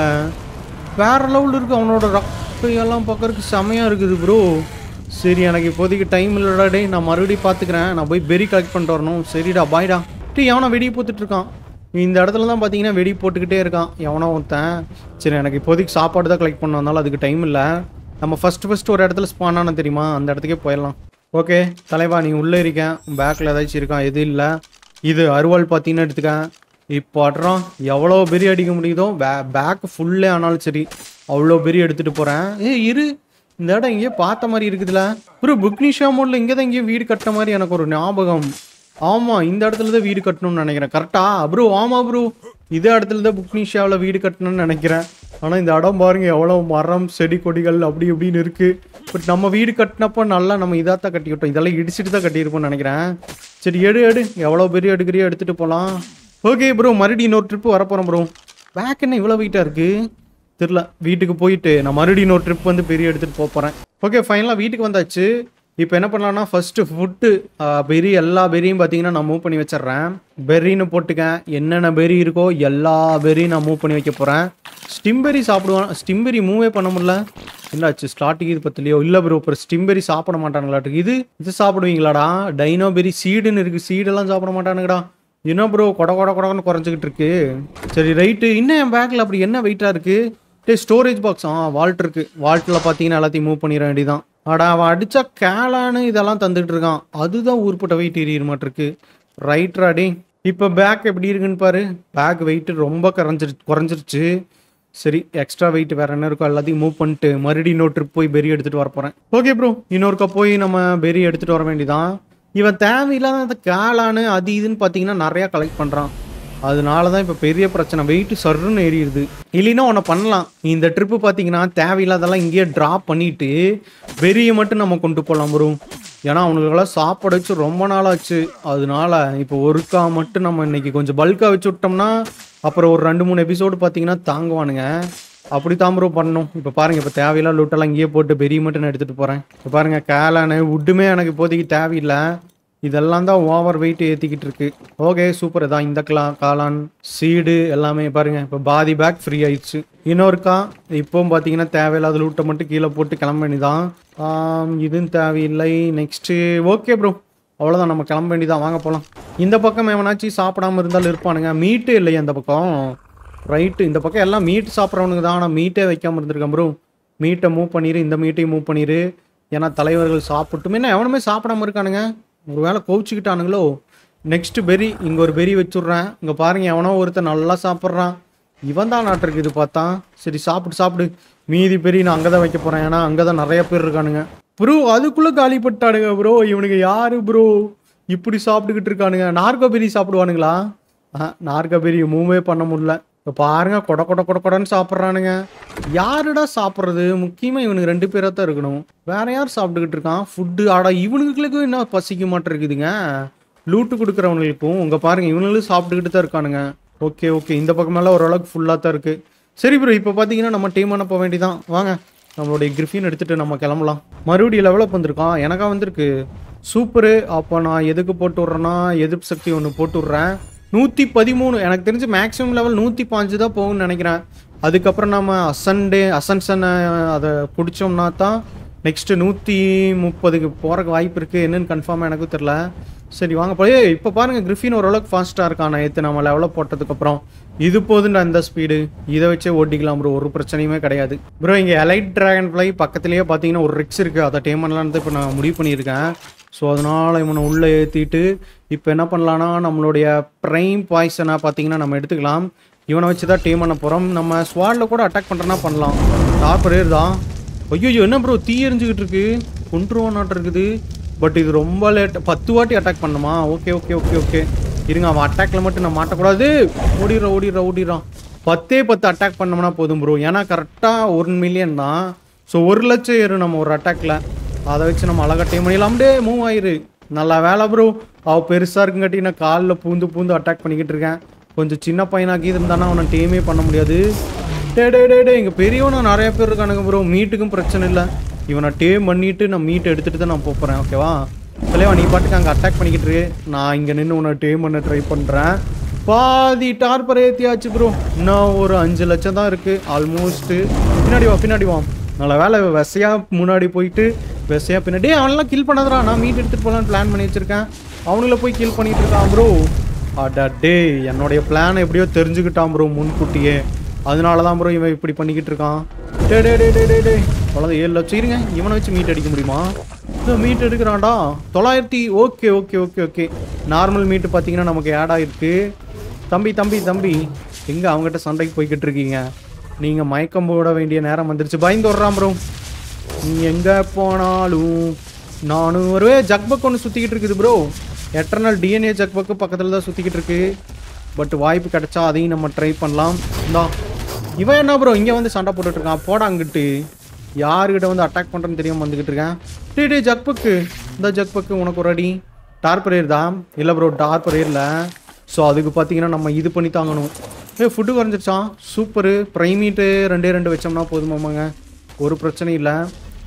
வேற லெவலில் இருக்கு அவனோட ரக்கையெல்லாம் பார்க்கறதுக்கு செமையாக இருக்குது ப்ரோ சரி எனக்கு இப்போதைக்கு டைம் இல்லைடா டேய் நான் மறுபடியும் பார்த்துக்கிறேன் நான் போய் பெரி கலெக்ட் பண்ணிட்டு வரணும் சரிடா பாய்டா டேய் எவனா வெடி போத்துட்டு இருக்கான் இந்த இடத்துல தான் பார்த்தீங்கன்னா வெடி போட்டுக்கிட்டே இருக்கான் எவனோ ஒருத்தன் சரி எனக்கு இப்போதைக்கு சாப்பாடு தான் கலெக்ட் பண்ண வந்தாலும் அதுக்கு டைம் இல்லை நம்ம ஃபர்ஸ்ட் ஃபர்ஸ்ட் ஒரு இடத்துல ஸ்பான் ஆன தெரியுமா அந்த இடத்துக்கே போயிடலாம் ஓகே தலைவா நீ உள்ளே இருக்கேன் பேக்கில் ஏதாச்சும் இருக்கான் எது இல்லை இது அருவாள் பார்த்தீங்கன்னா எடுத்துக்கேன் இப்போ அடுறோம் எவ்வளோ பெரிய அடிக்க முடியுதோ பே பேக் ஃபுல்லே ஆனாலும் சரி அவ்வளோ பெரிய எடுத்துகிட்டு போகிறேன் ஏ இரு இந்த இடம் எங்கேயோ பார்த்த மாதிரி இருக்குதுல ப்ரோ புக்னிஷா மோட்ல இங்கே தான் எங்கேயோ வீடு கட்டின மாதிரி எனக்கு ஒரு ஞாபகம் ஆமாம் இந்த இடத்துல தான் வீடு கட்டணும்னு நினைக்கிறேன் கரெக்டா ப்ரோ ஆமாம் ப்ரோ இதே இடத்துல தான் புக்னிஷாவில் வீடு கட்டணும்னு நினைக்கிறேன் ஆனால் இந்த இடம் பாருங்க எவ்வளோ மரம் செடி கொடிகள் அப்படி இப்படின்னு இருக்கு பட் நம்ம வீடு கட்டினப்போ நல்லா நம்ம இதாக தான் கட்டிக்கிட்டோம் இதெல்லாம் இடிச்சிட்டு தான் கட்டியிருப்போம்னு நினைக்கிறேன் சரி எடு எடு எவ்வளோ பெரிய எடுக்கிறியோ எடுத்துகிட்டு போகலாம் ஓகே ப்ரோ மறுபடியும் இன்னொரு ட்ரிப்பு வரப்போகிறோம் ப்ரோ பேக் என்ன இவ்வளோ வெயிட்டாக இருக்குது தெரில வீட்டுக்கு போயிட்டு நான் மறுபடியும் இன்னொரு ட்ரிப் வந்து பெரிய எடுத்துகிட்டு போக போகிறேன் ஓகே ஃபைனலாக வீட்டுக்கு வந்தாச்சு இப்போ என்ன பண்ணலாம்னா ஃபர்ஸ்ட் ஃபுட்டு பெரி எல்லா பெரியும் பார்த்தீங்கன்னா நான் மூவ் பண்ணி வச்சிடுறேன் பெர்ரின்னு போட்டுக்கேன் என்னென்ன பெரி இருக்கோ எல்லா பெரியும் நான் மூவ் பண்ணி வைக்க போகிறேன் ஸ்டிம்பெரி சாப்பிடுவான் ஸ்டிம்பெரி மூவே பண்ண முடியல என்னாச்சு ஸ்டார்டிங் இது பத்திலையோ இல்லை ப்ரோ அப்புறம் ஸ்டிம்பெரி சாப்பிட மாட்டானுங்களாட்டுக்கு இது இது சாப்பிடுவீங்களாடா டைனோ பெரி சீடுன்னு இருக்குது சீடெல்லாம் சாப்பிட மாட்டானுங்கடா என்ன ப்ரோ கொட கொட கொடன்னு குறைஞ்சிக்கிட்டு இருக்கு சரி ரைட்டு இன்னும் என் பேக்கில் அப்படி என்ன வெயிட்டாக இருக்கு டே ஸ்டோரேஜ் பாக்ஸ் ஆ வால்ட் இருக்கு வால்ட்டில் பார்த்தீங்கன்னா எல்லாத்தையும் மூவ் பண்ணிட வேண்டியதான் அடா அவன் அடிச்சா கேளான்னு இதெல்லாம் தந்துட்டு இருக்கான் அதுதான் ஊர்பட்ட வெயிட் எறிகிற மாட்டிருக்கு ரைட்ரா டே இப்போ பேக் எப்படி இருக்குன்னு பாரு பேக் வெயிட் ரொம்ப குறைஞ்சிரு குறைஞ்சிருச்சு சரி எக்ஸ்ட்ரா வெயிட் வேற என்ன இருக்கோ எல்லாத்தையும் மூவ் பண்ணிட்டு மறுபடியும் இன்னொரு ட்ரிப் போய் பெரி எடுத்துட்டு வர போறேன் ஓகே ப்ரோ இன்னொருக்கா போய் நம்ம பெரி எடுத்துட்டு வர வேண்டியதான் இவன் தேவையில்லாத அந்த காளானு அது இதுன்னு பார்த்தீங்கன்னா நிறையா கலெக்ட் பண்ணுறான் அதனால தான் இப்போ பெரிய பிரச்சனை வெயிட் சர்ருன்னு ஏறிடுது இல்லைன்னா ஒன்று பண்ணலாம் இந்த ட்ரிப்பு பார்த்தீங்கன்னா தேவையில்லாதெல்லாம் இங்கேயே ட்ராப் பண்ணிட்டு பெரியை மட்டும் நம்ம கொண்டு போகலாம் ப்ரோ ஏன்னா அவனுக்கெல்லாம் சாப்பாடு வச்சு ரொம்ப நாள் ஆச்சு அதனால இப்போ ஒருக்கா மட்டும் நம்ம இன்னைக்கு கொஞ்சம் பல்காக வச்சு விட்டோம்னா அப்புறம் ஒரு ரெண்டு மூணு எபிசோடு பார்த்தீங்கன்னா தாங்குவானுங்க அப்படி தான் ப்ரோ பண்ணணும் இப்போ பாருங்க இப்போ தேவையில்லாம் லூட்டெல்லாம் இங்கேயே போட்டு பெரிய மட்டும் நான் எடுத்துகிட்டு போகிறேன் இப்போ பாருங்க கேலானு உட்டுமே எனக்கு இப்போதைக்கு தேவையில்லை இதெல்லாம் தான் ஓவர் வெயிட் ஏற்றிக்கிட்டு இருக்கு ஓகே சூப்பர் இதான் இந்த கிளா காளான் சீடு எல்லாமே பாருங்க இப்போ பாதி பேக் ஃப்ரீ ஆயிடுச்சு இன்னொருக்கா இப்போவும் பார்த்தீங்கன்னா தேவையில்லாத லூட்டை மட்டும் கீழே போட்டு கிளம்ப வேண்டியதான் ஆம், இதுவும் தேவையில்லை நெக்ஸ்ட்டு ஓகே ப்ரோ அவ்வளோதான் நம்ம கிளம்ப வேண்டியதான் வாங்க போகலாம் இந்த பக்கம் எவனாச்சும் சாப்பிடாம இருந்தாலும் இருப்பானுங்க மீட்டு இல்லையா இந்த பக்கம் ரைட்டு இந்த பக்கம் எல்லாம் மீட் சாப்பிட்றவனுங்க தான் ஆனால் மீட்டே வைக்காம இருந்திருக்கேன் ப்ரோ மீட்டை மூவ் பண்ணிடு இந்த மீட்டையும் மூவ் பண்ணிடு ஏன்னா தலைவர்கள் சாப்பிட்டுமே என்ன எவனுமே சாப்பிடாம இருக்கானுங்க ஒரு வேளை கோவிச்சுக்கிட்டானுங்களோ நெக்ஸ்ட் பெரி இங்கே ஒரு பெரி வச்சுட்றேன் இங்கே பாருங்க எவனோ ஒருத்தன் நல்லா சாப்பிட்றான் இவன் தான் நாட்டிருக்கு இது பார்த்தா சரி சாப்பிடு சாப்பிடு மீதி பெரிய நான் அங்கே தான் வைக்க போகிறேன் ஏன்னா அங்கே தான் நிறைய பேர் இருக்கானுங்க ப்ரோ அதுக்குள்ளே காலி பட்டானுங்க ப்ரோ இவனுக்கு யாரு ப்ரோ இப்படி சாப்பிட்டுக்கிட்டு இருக்கானுங்க நார்கோ பெரி சாப்பிடுவானுங்களா ஆ நார்கோ பெரி மூவே பண்ண முடியல இப்போ பாருங்க கொட கொட கொட கொடன்னு சாப்பிட்றானுங்க யாருடா சாப்பிட்றது முக்கியமாக இவனுக்கு ரெண்டு பேராக தான் இருக்கணும் வேற யார் சாப்பிட்டுக்கிட்டு இருக்கான் ஃபுட்டு ஆடா இவனுங்களுக்கும் என்ன பசிக்க மாட்டேருக்குதுங்க லூட்டு கொடுக்குறவங்களுக்கும் உங்க பாருங்க இவனுங்களும் சாப்பிட்டுக்கிட்டு தான் இருக்கானுங்க ஓகே ஓகே இந்த பக்கமெல்லாம் ஓரளவுக்கு ஃபுல்லாக தான் இருக்கு சரி ப்ரோ இப்போ பார்த்தீங்கன்னா நம்ம டீம் அனுப்ப வேண்டியதான் வாங்க நம்மளுடைய கிரிஃபின் எடுத்துட்டு நம்ம கிளம்பலாம் மறுபடியும் லெவலப் வந்திருக்கான் எனக்கா வந்திருக்கு சூப்பரு அப்போ நான் எதுக்கு போட்டு விட்றேன்னா எதிர்ப்பு சக்தி ஒன்று போட்டு விட்றேன் நூற்றி பதிமூணு எனக்கு தெரிஞ்சு மேக்ஸிமம் லெவல் நூற்றி பாஞ்சு தான் போகும்னு நினைக்கிறேன் அதுக்கப்புறம் நம்ம அசன்டே அசன்சனை அதை பிடிச்சோம்னா தான் நெக்ஸ்ட்டு நூற்றி முப்பதுக்கு போகிறக்கு வாய்ப்பு இருக்குது என்னன்னு கன்ஃபார்மாக எனக்கும் தெரில சரி வாங்க போய் இப்போ பாருங்கள் கிரிஃபின் ஓரளவுக்கு ஃபாஸ்ட்டாக இருக்கான் நேற்று நம்ம லெவலில் போட்டதுக்கப்புறம் இது போதுண்டா இந்த ஸ்பீடு இதை வச்சே ஓட்டிக்கலாம் ப்ரோ ஒரு பிரச்சனையுமே கிடையாது ப்ரோ இங்கே எலைட் ட்ராகன் ஃப்ளை பக்கத்துலேயே பார்த்தீங்கன்னா ஒரு ரிக்ஸ் இருக்குது அதை டேம் பண்ணலான்னு இப்போ நான் முடிவு பண்ணியிருக்கேன் ஸோ அதனால் இவனை உள்ளே ஏற்றிட்டு இப்போ என்ன பண்ணலான்னா நம்மளுடைய ப்ரைம் பாய்சனை பார்த்தீங்கன்னா நம்ம எடுத்துக்கலாம் இவனை வச்சு தான் டீம் பண்ண போகிறோம் நம்ம ஸ்வாடில் கூட அட்டாக் பண்ணுறனா பண்ணலாம் டாப்பரேர் தான் ஐயோ என்ன ப்ரோ தீ எரிஞ்சுக்கிட்டு இருக்கு கொண்டுருவானாட்டு இருக்குது பட் இது ரொம்ப லேட் பத்து வாட்டி அட்டாக் பண்ணுமா ஓகே ஓகே ஓகே ஓகே இருங்க அவன் அட்டாக்ல மட்டும் நான் மாட்டக்கூடாது ஓடிடுறான் ஓடிடுறான் ஓடிடுறான் பத்தே பத்து அட்டாக் பண்ணோம்னா போதும் ப்ரோ ஏன்னா கரெக்டாக ஒரு மில்லியன் தான் ஸோ ஒரு லட்சம் ஏறும் நம்ம ஒரு அட்டாக்ல அதை வச்சு நம்ம அழகா டீம் பண்ணிடலாம் டே மூவ் ஆயிரு நல்லா வேலை ப்ரோ அவ பெருசாக இருக்குங்காட்டி நான் காலில் பூந்து பூந்து அட்டாக் பண்ணிக்கிட்டு இருக்கேன் கொஞ்சம் சின்ன பையனாக்கி இருந்தானா அவனை டீமே பண்ண முடியாது டே டே டே டே இங்கே பெரியவனும் நிறைய பேர் இருக்கானுங்க ப்ரோ மீட்டுக்கும் பிரச்சனை இல்லை இவனை டேம் பண்ணிட்டு நான் மீட் எடுத்துட்டு தான் நான் போகிறேன் ஓகேவா தலைவா நீ பாட்டுக்கு அங்கே அட்டாக் பண்ணிக்கிட்டு இரு. நான் இங்கே நின்று உன்னை டேம் பண்ண ட்ரை பண்ணுறேன் பாதி டார்பர் ஏற்றியாச்சு ப்ரோ இன்னும் ஒரு அஞ்சு லட்சம் தான் இருக்குது ஆல்மோஸ்ட்டு பின்னாடி வா பின்னாடி வா நல்ல வேலை வெசையா முன்னாடி போயிட்டு வெசையா பின்னாடி டேய், அவனெல்லாம் கில் பண்ணாதடா நான் மீட் எடுத்துகிட்டு போகலான்னு பிளான் பண்ணி வச்சுருக்கேன் அவனுங்கள போய் கில் பண்ணிட்டு இருக்கான் ப்ரோ அடா டே என்னுடைய பிளான் எப்படியோ தெரிஞ்சுக்கிட்டான் ப்ரோ முன்கூட்டியே அதனால தான் ப்ரோ இவன் இப்படி பண்ணிக்கிட்டு இருக்கான் டே டே டே டே டே டே அவ்வளோதான் ஏழு லட்சம் இருங்க இவனை வச்சு மீட் அடிக்க முடியுமா இந்த மீட் எடுக்கிறான்டா தொள்ளாயிரத்தி okay okay okay okay normal meat பார்த்தீங்கன்னா நமக்கு ஆட் ஆகிருக்கு தம்பி தம்பி தம்பி எங்கே அவங்ககிட்ட சண்டைக்கு போய்கிட்டு இருக்கீங்க நீங்கள் மயக்கம் போட வேண்டிய நேரம் வந்துருச்சு பயந்து வர்றான் ப்ரோ நீ எங்கே போனாலும் நானும் ஒருவே ஜக்பக் ஒன்று சுற்றிக்கிட்டு இருக்குது ப்ரோ எட்டர்னல் டிஎன்ஏ ஜக்பக்கு பக்கத்தில் தான் சுற்றிக்கிட்டு இருக்கு பட் வாய்ப்பு கிடைச்சா அதையும் நம்ம ட்ரை பண்ணலாம் இந்தா இவன் என்ன ப்ரோ இங்கே வந்து சண்டை போட்டுட்டு இருக்கான் போடா அங்கிட்டு யாருக்கிட்ட வந்து அட்டாக் பண்ணுறேன்னு தெரியாம வந்துக்கிட்டு இருக்கேன் டே டே ஜக்பக்கு இந்த ஜக்பக்கு உனக்கு ஒரு அடி டார்பரேர் தான் இல்லை ப்ரோ டார்பரேரில் ஸோ அதுக்கு பார்த்தீங்கன்னா நம்ம இது பண்ணி தாங்கணும் ஏ ஃபுட்டு குறைஞ்சிருச்சான் சூப்பரு ப்ரைமீட்டு ரெண்டே ரெண்டு வச்சோம்னா போதுமாமாங்க ஒரு பிரச்சனையும் இல்லை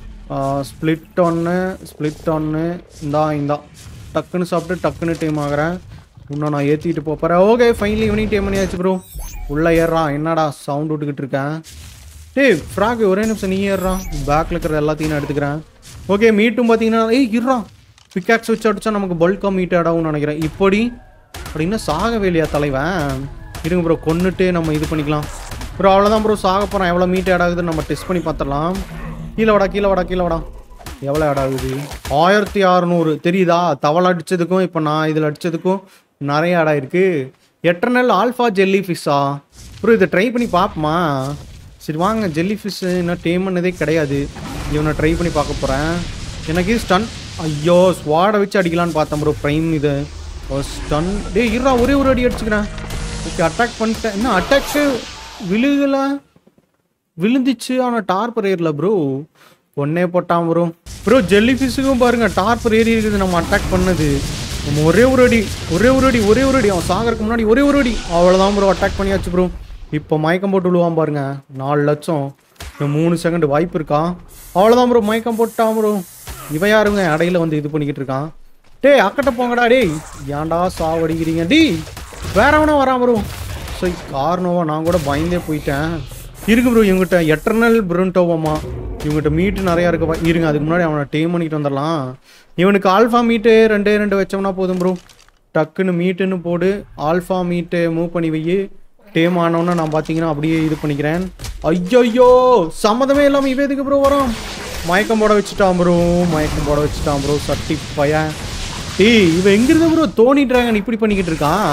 ஸ்ப்ளிட் ஒன்று ஸ்ப்ளிட் ஒன்று இந்தா இந்தா டக்குன்னு சாப்பிட்டு டக்குன்னு டைம் ஆகிறேன் இன்னும் நான் ஏற்றிட்டு போகிறேன் ஓகே ஃபைனலி ஈவினிங் டைம் பண்ணியாச்சு ப்ரோ உள்ளே ஏறுறான் என்னடா சவுண்ட் விட்டுக்கிட்டு இருக்கேன் டேய் ஃப்ராக் ஒரே நிமிஷம் நீ ஏறுறான் பேக்கில் இருக்கிற எல்லாத்தையும் நான் எடுத்துக்கிறேன் ஓகே மீட்டும் பார்த்தீங்கன்னா ஏய் இருறான் பிக்காக்ஸ் வச்சு அடிச்சா நமக்கு பல்காக மீட் ஆடாகும்னு நினைக்கிறேன் இப்படி அப்படின்னா சாகவே இல்லையா தலைவன் இருங்க ப்ரோ கொன்னுட்டு நம்ம இது பண்ணிக்கலாம் ப்ரோ அவ்வளோதான் ப்ரோ சாக போகிறோம் எவ்வளோ மீட் ஆட் ஆகுதுன்னு நம்ம டெஸ்ட் பண்ணி பார்த்துடலாம் கீழே வாடா கீழே வாடா கீழே வாடா எவ்வளோ ஆட் ஆகுது ஆயிரத்தி அறநூறு தெரியுதா தவளை அடிச்சதுக்கும் இப்போ நான் இதில் அடிச்சதுக்கும் நிறைய ஆட் ஆயிருக்கு எட்டர்னல் ஆல்ஃபா ஜெல்லி ஃபிஷ்ஷா ப்ரோ இதை ட்ரை பண்ணி பார்ப்போமா சரி வாங்க ஜெல்லி ஃபிஷ் இன்னும் டேம் பண்ணதே கிடையாது இவனை ட்ரை பண்ணி பார்க்க போகிறேன் எனக்கு ஸ்டன் ஐயோ ஸ்வாடை வச்சு அடிக்கலான்னு பார்த்தேன் ப்ரோ ப்ரைம் இது ஸ்டன் டேய் இருடா ஒரே ஒரு அடி அடிச்சுக்கிறேன் ஓகே அட்டாக் பண்ணிட்டேன் என்ன அட்டாக்கு விழுகல விழுந்துச்சு ஆனால் டார்பர் ஏறல ப்ரோ ஒன்னே போட்டான் ப்ரோ ப்ரோ ஜெல்லி ஃபிஷ்ஷுக்கும் பாருங்க டார்பர் ஏறி இருக்குது நம்ம அட்டாக் பண்ணது நம்ம ஒரே ஒரு அடி ஒரே ஒரு அடி ஒரே ஒரு அடி அவன் சாகறதுக்கு முன்னாடி ஒரே ஒரு அடி அவ்வளோதான் ப்ரோ அட்டாக் பண்ணியாச்சு ப்ரோ இப்போ மயக்கம் போட்டு விழுவான் பாருங்க நாலு லட்சம் இன்னும் மூணு செகண்ட் வாய்ப்பு இருக்கா அவ்வளோதான் ப்ரோ மயக்கம் போட்டான் ப்ரோ இவன் யாருங்க இடையில வந்து இது பண்ணிக்கிட்டு இருக்கான் டேய் அக்கட்ட போங்கடா டேய் ஏன்டா சாவடிக்கிறீங்க டேய் வேற எவனா வரான் ப்ரோ ஸோ காரணவா நான் கூட பயந்தே போயிட்டேன் இருக்கு ப்ரோ இவங்ககிட்ட எட்டர்னல் ப்ருண்டோவமா இவங்ககிட்ட மீட்டு நிறையா இருக்கு பா- இருங்க அதுக்கு முன்னாடி அவனை டேம் பண்ணிட்டு வந்துடலாம் இவனுக்கு ஆல்ஃபா மீட்டு ரெண்டே ரெண்டு வச்சோம்னா போதும் ப்ரோ டக்குன்னு மீட்டுன்னு போடு ஆல்ஃபா மீட்டு மூவ் பண்ணி வை டேம் ஆனோன்னு நான் பார்த்தீங்கன்னா அப்படியே இது பண்ணிக்கிறேன் ஐயோ சம்மதமே இல்லாமல் இவன் எதுக்கு ப்ரோ வரோம் மயக்கம் போட வச்சுட்டான் ப்ரோ மயக்கம் போட வச்சுட்டான் ப்ரோ சட்டி பையன் டேய் இவன் எங்கிருந்த ப்ரோ தோனி டிராகன் இப்படி பண்ணிக்கிட்டு இருக்கான்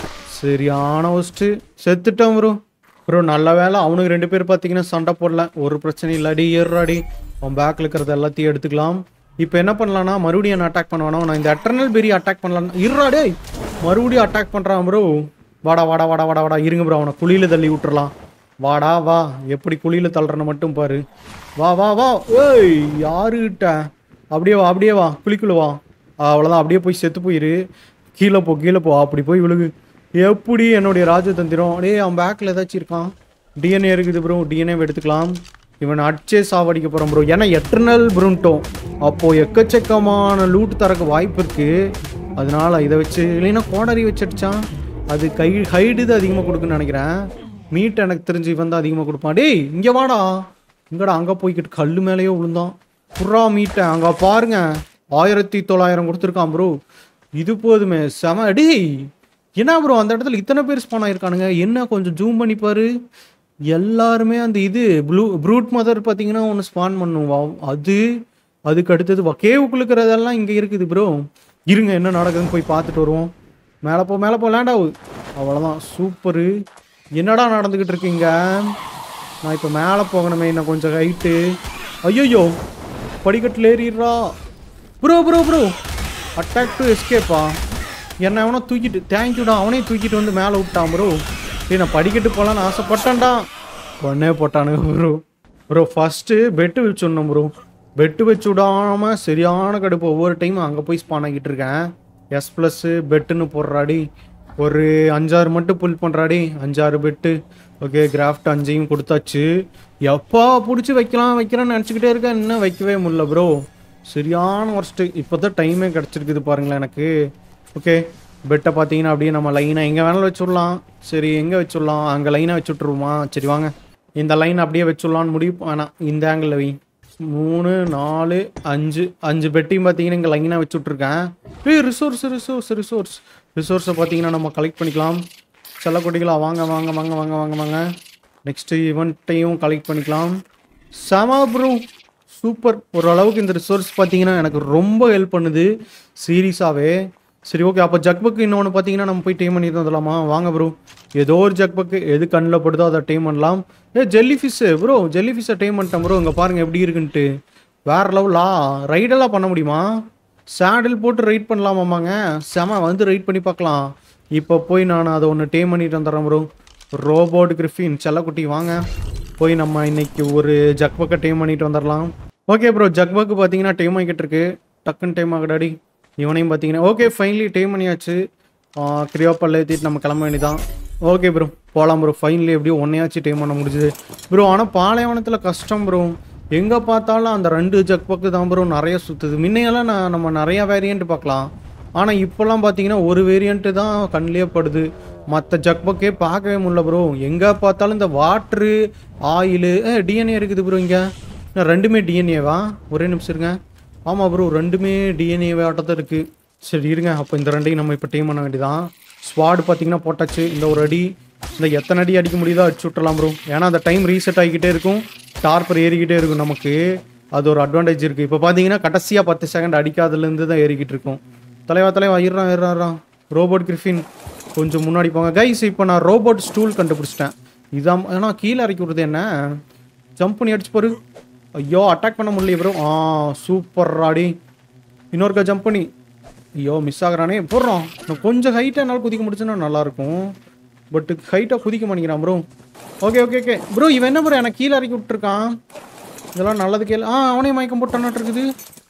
சரியான ஒஸ்ட்டு செத்துட்டான் ப்ரோ ப்ரோ நல்ல வேலை அவனுக்கு ரெண்டு பேர் பார்த்தீங்கன்னா சண்டை போடல ஒரு பிரச்சனை இல்லாடி ஏறாடி அவன் பேக்கில் இருக்கிறது எல்லாத்தையும் எடுத்துக்கலாம் இப்போ என்ன பண்ணலாம்னா மறுபடியும் என்ன அட்டாக் பண்ணுவானோ நான் இந்த எட்டர்னல் பெரிய அட்டாக் பண்ணலாம் இருறாடே மறுபடியும் அட்டாக் பண்ணுறான் ப்ரோ வாடா வாடா வாடா வாடா வாடா இருங்க ப்ரோ அவனை குழியில் தள்ளி விட்டுறலாம் வாடா வா எப்படி குழியில் தள்ளுறன்னு மட்டும் பாரு வா வா வா ஏய் யாருகிட்ட அப்படியே வா அப்படியே வா குழிக்குள்ள வா அவ்வளோதான் அப்படியே போய் செத்து போயிரு கீழே போ கீழே போ அப்படி போய் விழுகு எப்படி என்னுடைய ராஜதந்திரம் டேய் அவன் பேக்கில் ஏதாச்சும் இருக்கான் டிஎன்ஏ இருக்குது ப்ரோ டிஎன்ஏ எடுத்துக்கலாம் இவன் அடிச்சே சாவடிக்க போகிறான் ப்ரோ ஏன்னா எட்டர்னல் ப்ரூன்ட்டோம் அப்போது எக்கச்சக்கமான லூட் தரக்கு வாய்ப்பு இருக்குது அதனால இதை வச்சு இல்லைன்னா கோடரி வச்சு அடிச்சான் அது கை ஹைடு இது அதிகமாக கொடுக்குன்னு நினைக்கிறேன் மீட் எனக்கு தெரிஞ்சு இவன் தான் அதிகமாக கொடுப்பான் டேய் இங்கே வாடா இங்கடா அங்கே போய்கிட்டு கல் மேலேயே விழுந்தான் புறா மீட்டை அங்கே பாருங்க ஆயிரத்தி தொள்ளாயிரம் கொடுத்துருக்கான் ப்ரோ இது போதுமே செம டேய் என்ன ப்ரோ அந்த இடத்துல இத்தனை பேர் ஸ்பான் ஆயிருக்கானுங்க என்ன கொஞ்சம் ஜூம் பண்ணி பாரு எல்லாருமே அந்த இது ப்ளூ ப்ரூட் மதர் பார்த்தீங்கன்னா ஒன்று ஸ்பான் பண்ணும் வா அது அதுக்கு அடுத்தது வா கேவுக்குள்ள இருக்கிறதெல்லாம் இங்கே இருக்குது ப்ரோ இருங்க என்ன நடக்குதுன்னு போய் பார்த்துட்டு வருவோம் மேலே போ மேலே போ லேண்ட் ஆகுது அவ்வளோதான் சூப்பரு என்னடா நடந்துக்கிட்டு இருக்கீங்க நான் இப்போ மேலே போகணுமே இன்னும் கொஞ்சம் ஹைட்டு ஐயோயோ படிக்கட்டில் ஏறிடுறா bro bro bro attack to எஸ்கேப்பா என்ன அவனை தூக்கிட்டு தேங்க்யூடா அவனையும் தூக்கிட்டு வந்து மேலே விட்டான் ப்ரோ சரி நான் படிக்கட்டு போகலான்னு ஆசைப்பட்டான்டா உடனே போட்டானுங்க ப்ரோ ப்ரோ ஃபஸ்ட்டு பெட்டு வச்சுடணும் ப்ரோ பெட்டு வச்சு விடாமல் சரியான கடுப்பு ஒவ்வொரு டைமும் அங்கே போய் ஸ்பான் ஆகிட்டு இருக்கேன் எஸ் ப்ளஸ்ஸு பெட்டுன்னு போடுறாடி ஒரு அஞ்சாறு மட்டும் புல் பண்ணுறாடி அஞ்சாறு பெட்டு ஓகே கிராஃப்ட் அஞ்சையும் கொடுத்தாச்சு எப்போ பிடிச்சி வைக்கலாம் வைக்கிறேன்னு நினச்சிக்கிட்டே இருக்கேன் இன்னும் வைக்கவே முடியல ப்ரோ சரியான ஒர்ஸ்ட்டு இப்போ தான் டைமே கிடச்சிருக்குது பாருங்களேன் எனக்கு ஓகே பெட்டை பார்த்தீங்கன்னா அப்படியே நம்ம லைனாக எங்கே வேணாலும் வச்சுடலாம் சரி எங்கே வச்சுடலாம் அங்கே லைனாக வச்சு விட்ருவோமா சரி வாங்க இந்த லைன் அப்படியே வச்சுடலான்னு முடிவு வேணாம் இந்த ஆங்கிளில் வை மூணு நாலு அஞ்சு அஞ்சு பெட்டையும் பார்த்தீங்கன்னா இங்கே லைனாக வச்சு விட்ருக்கேன் ஏய் ரிசோர்ஸ் ரிசோர்ஸ் ரிசோர்ஸ் ரிசோர்ஸை பார்த்தீங்கன்னா நம்ம கலெக்ட் பண்ணிக்கலாம் செல்லக்குட்டிகளா வாங்க வாங்க வாங்க வாங்க வாங்க வாங்க நெக்ஸ்ட்டு ஈவெண்ட்டையும் கலெக்ட் பண்ணிக்கலாம் செம ப்ரோ சூப்பர் ஓரளவுக்கு இந்த ரிசோர்ஸ் பார்த்தீங்கன்னா எனக்கு ரொம்ப ஹெல்ப் பண்ணுது சீரியஸாகவே சரி ஓகே அப்போ ஜக் பக் இன்னொன்று பார்த்தீங்கன்னா நம்ம போய் டீம் பண்ணிட்டு வந்துடலாமா வாங்க ப்ரோ ஏதோ ஒரு ஜக் பக்கு எது கண்ணில் படுதோ அதை டீம் பண்ணலாம் ஏ ஜெல்லி ஃபிஷ்ஷு ப்ரோ ஜெல்லி ஃபிஷ்ஷை டீம் பண்ணிட்டேன் ப்ரோ இங்கே பாருங்கள் எப்படி இருக்குன்ட்டு வேற லெவலா ரைடெல்லாம் பண்ண முடியுமா சேடில் போட்டு ரைட் பண்ணலாமாமாங்க செம வந்து ரைட் பண்ணி பார்க்கலாம் இப்போ போய் நான் அதை ஒன்று டீம் பண்ணிட்டு வந்துடுறேன் ப்ரோ ரோபோட் கிரிஃபின் செல்லக்குட்டி வாங்க போய் நம்ம இன்னைக்கு ஒரு ஜக் பக்கை டீம் பண்ணிட்டு வந்துடலாம் ஓகே ப்ரோ ஜக் பக்கு பார்த்தீங்கன்னா டைம் ஆகிக்கிட்டு இருக்கு டக்குன்னு டைம் ஆகடாடி இவனையும் பார்த்தீங்கன்னா ஓகே ஃபைனலி டைம் பண்ணியாச்சு கிரியோப்பல்ல ஏற்றிட்டு நம்ம கிளம்ப வேண்டியதான் ஓகே ப்ரோ போகலாம் ப்ரோ ஃபைனலி எப்படியும் ஒன்னையாச்சும் டைம் பண்ண முடிஞ்சுது ப்ரோ ஆனால் பாலைவனத்தில் கஷ்டம் ப்ரோ எங்கே பார்த்தாலும் அந்த ரெண்டு ஜக் பக்கு தான் ப்ரோ நிறைய சுற்றுது முன்னையெல்லாம் நான் நம்ம நிறையா வேரியண்ட் பார்க்கலாம் ஆனால் இப்போல்லாம் பார்த்தீங்கன்னா ஒரு வேரியண்ட்டு தான் கண்ணிலே படுது மற்ற ஜக் பக்கே பார்க்கவே முடியல ப்ரோ எங்கே பார்த்தாலும் இந்த வாட்ரு ஆயிலு டிஎன்ஏ இருக்குது ப்ரோ இங்கே ரெண்டுமே டிஎன்ஏவா ஒரே நிமிஷம் இருங்க ஆமாம் ப்ரோ ரெண்டுமே டிஎன்ஏ ஆட்டத்தான் இருக்குது சரி இருங்க அப்போ இந்த ரெண்டையும் நம்ம இப்போ டீம் பண்ண வேண்டியதான் ஸ்வாடு பார்த்தீங்கன்னா போட்டாச்சு இந்த ஒரு அடி இந்த எத்தனை அடி அடிக்க முடியுதோ அடிச்சு விட்டுறலாம் ப்ரோ ஏன்னா அந்த டைம் ரீசெட் ஆகிக்கிட்டே இருக்கும் டார்பர் ஏறிக்கிட்டே இருக்கும் நமக்கு அது ஒரு அட்வான்டேஜ் இருக்குது இப்போ பார்த்தீங்கன்னா கடைசியாக பத்து செகண்ட் அடிக்காதுலேருந்து தான் ஏறிக்கிட்டு இருக்கும் தலைவா தலைவா இருறான் இருறான் ரோபோட் கிரிஃபின் கொஞ்சம் முன்னாடி போங்க கைஸ் இப்போ நான் ரோபோட் ஸ்டூல் கண்டுபிடிச்சிட்டேன் இதான் ஏன்னா கீழே இறக்கி விடுறது என்ன ஜம்ப் பண்ணி அடிச்சு பாரு ஐயோ அட்டாக் பண்ண முடியல ப்ரோ ஆ சூப்பர் ராடி இன்னொருக்கா ஜம்ப் பண்ணி ஐயோ மிஸ் ஆகுறானே போடுறோம் நான் கொஞ்சம் ஹைட்டாக என்னால் குதிக்க முடிச்சுன்னா நல்லாயிருக்கும் பட் ஹைட்டாக குதிக்க மாட்டேங்கிறான் bro okay okay okay bro இவன் என்ன ப்ரோ எனக்கு கீழே இறக்கி விட்டுருக்கான் இதெல்லாம் நல்லது கேளு ஆ அவனே மயக்கம் போட்டான்ட்டு இருக்குது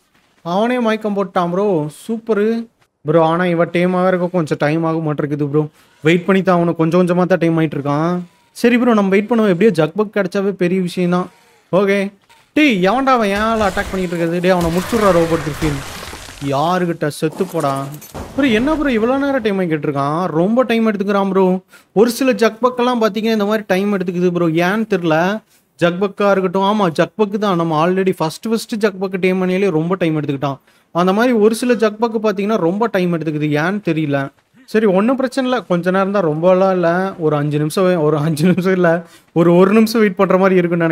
அவனே மயக்கம் போட்டான் ப்ரோ சூப்பரு ப்ரோ ஆனால் இவன் டைமாக இருக்க கொஞ்சம் டைம் ஆக மாட்டிருக்குது ப்ரோ வெயிட் பண்ணி தான் அவனுக்கு கொஞ்சம் கொஞ்சமாக தான் டைம் ஆகிட்டு இருக்கான் சரி ப்ரோ நம்ம வெயிட் பண்ணுவோம் எப்படியோ ஜக் பக் கிடச்சாவே பெரிய விஷயம் தான் ஓகே டேய் எவன்டா அவன் ஏன் அட்டாக் பண்ணிட்டு இருக்கிறது டேய் அவனை முடிச்சுடுறா ரோபோட் கிரிஃபின் யாருக்கிட்ட செத்து போடா ப்ரோ என்ன ப்ரோ இவ்வளோ நேரம் டைம் ஆகிட்டு இருக்கான் ரொம்ப டைம் எடுத்துக்கிறான் ப்ரோ ஒரு சில ஜக் பக்கெல்லாம் பார்த்தீங்கன்னா இந்த மாதிரி டைம் எடுத்துக்குது ப்ரோ ஏன்னு தெரில ஜக் பக்கா இருக்கட்டும் ஆமாம் ஜக் பக்கு தான் நம்ம ஆல்ரெடி ஃபஸ்ட்டு ஃபஸ்ட்டு ஜக் பக்கு டைம் பண்ணியாலே ரொம்ப டைம் எடுத்துக்கிட்டான் அந்த மாதிரி ஒரு சில ஜக் பக்கு பார்த்தீங்கன்னா ரொம்ப டைம் எடுத்துக்குது ஏன்னு தெரியல சரி ஒன்றும் பிரச்சனை இல்லை கொஞ்ச நேரம் தான் ரொம்பலாம் இல்லை ஒரு அஞ்சு நிமிஷம் வே- ஒரு அஞ்சு நிமிஷம் இல்லை ஒரு ஒரு நிமிஷம் வெயிட் பண்ணுற மாதிரி இருக்குன்னு நினைக்கிறேன்